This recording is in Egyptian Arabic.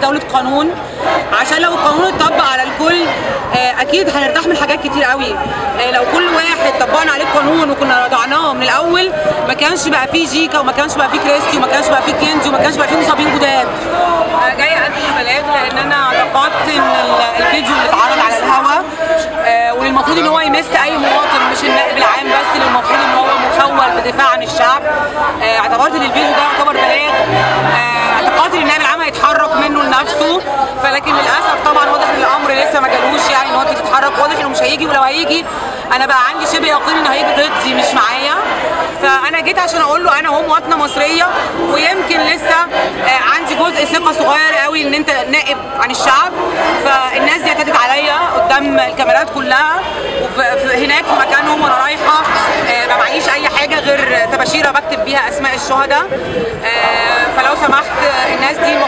دوله قانون عشان لو القانون اتطبق على الكل آه، اكيد هنرتاح من حاجات كتير قوي آه، لو كل واحد طبقنا عليه القانون وكنا رضعناه من الاول ما كانش بقى فيه جيكا وما كانش بقى فيه كريستي وما كانش بقى فيه كنزي وما كانش بقى فيه مصابين جداد آه، جايه اسف بلاغ لان انا اعتقدت ان ال- الفيديو اللي اتعرض على الهوا آه، والمفروض ان هو يمس اي مواطن مش النائب العام بس اللي المفروض ان هو مخول بدفاع عن الشعب آه، اعتبرت ان الفيديو ده يعتبر بلاغ آه، اعتقدت ان النائب العام هيتحرك منه لنفسه فلكن للاسف طبعا واضح ان الامر لسه ما جالوش يعني ان هو تتحرك واضح انه مش هيجي ولو هيجي انا بقى عندي شبه يقين انه هيجي ضدي مش معايا فانا جيت عشان اقول له انا هو مواطنه مصريه ويمكن لسه آه، عندي جزء ثقه صغير قوي ان انت نائب عن الشعب فالناس دي اعتدت عليا قدام الكاميرات كلها وهناك في مكانهم وانا رايحه آه، ما معيش اي حاجه غير تباشيره بكتب بيها اسماء الشهداء آه، فلو سمحت آه، الناس دي